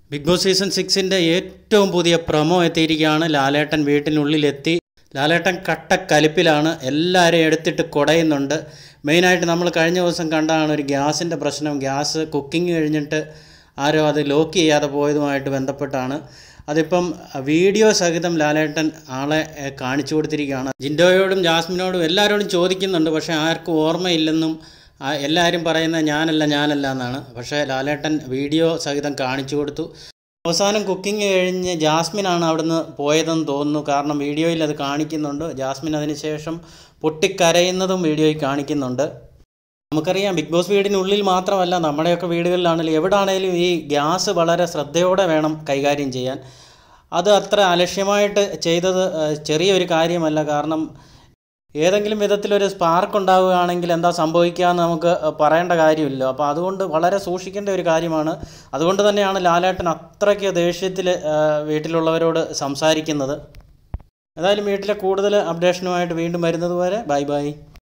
big boss season സിക്സിൻ്റെ ഏറ്റവും പുതിയ promo എത്തിയിരിക്കുകയാണ് ലാലേട്ടൻ വീട്ടിനുള്ളിലെത്തി ലാലേട്ടൻ കട്ടക്കലിപ്പിലാണ് എല്ലാവരെയും എടുത്തിട്ട് കുടയുന്നുണ്ട് മെയിനായിട്ട് നമ്മൾ കഴിഞ്ഞ ദിവസം കണ്ടതാണ് ഒരു ഗ്യാസിൻ്റെ പ്രശ്നം ഗ്യാസ് കുക്കിംഗ് കഴിഞ്ഞിട്ട് ആരോ അത് ലോക്ക് ചെയ്യാതെ പോയതുമായിട്ട് ബന്ധപ്പെട്ടാണ് അതിപ്പം വീഡിയോ സഹിതം ലാലേട്ടൻ ആളെ ഏഹ്, കാണിച്ചു കൊടുത്തിരിക്കുകയാണ് ജിൻഡോയോടും ജാസ്മിനോടും എല്ലാവരോടും ചോദിക്കുന്നുണ്ട് പക്ഷേ ആർക്കും ഓർമ്മയില്ലെന്നും ആ, എല്ലാവരും പറയുന്നത് ഞാനല്ല ഞാനല്ല എന്നാണ് പക്ഷേ ലാലേട്ടൻ വീഡിയോ സഹിതം കാണിച്ചു കൊടുത്തു അവസാനം കുക്കിംഗ് കഴിഞ്ഞ് ജാസ്മിനാണ് അവിടുന്ന് പോയതെന്ന് തോന്നുന്നു കാരണം വീഡിയോയിൽ അത് കാണിക്കുന്നുണ്ട് ജാസ്മിൻ അതിനുശേഷം പൊട്ടിക്കരയുന്നതും വീഡിയോയിൽ കാണിക്കുന്നുണ്ട് നമുക്കറിയാം ബിഗ് ബോസ് വീടിനുള്ളിൽ മാത്രമല്ല നമ്മുടെയൊക്കെ വീടുകളിലാണെങ്കിലും എവിടാണേലും ഈ ഗ്യാസ് വളരെ ശ്രദ്ധയോടെ വേണം കൈകാര്യം ചെയ്യാൻ അത് അത്ര അലക്ഷ്യമായിട്ട് ചെയ്തത് ഏഹ്, ചെറിയൊരു കാര്യമല്ല കാരണം ഏതെങ്കിലും വിധത്തിലൊരു സ്പാർക്ക് ഉണ്ടാവുകയാണെങ്കിൽ എന്താ സംഭവിക്കുക എന്ന് നമുക്ക് പറയേണ്ട കാര്യമില്ല അപ്പോൾ അതുകൊണ്ട് വളരെ സൂക്ഷിക്കേണ്ട ഒരു കാര്യമാണ് അതുകൊണ്ട് തന്നെയാണ് ലാലേട്ടൻ അത്രയ്ക്ക് ദേഷ്യത്തിൽ വീട്ടിലുള്ളവരോട് സംസാരിക്കുന്നത് ഏതായാലും വീട്ടിലെ കൂടുതൽ അപ്ഡേഷനുമായിട്ട് വീണ്ടും വരുന്നത് വരെ ബൈ ബൈ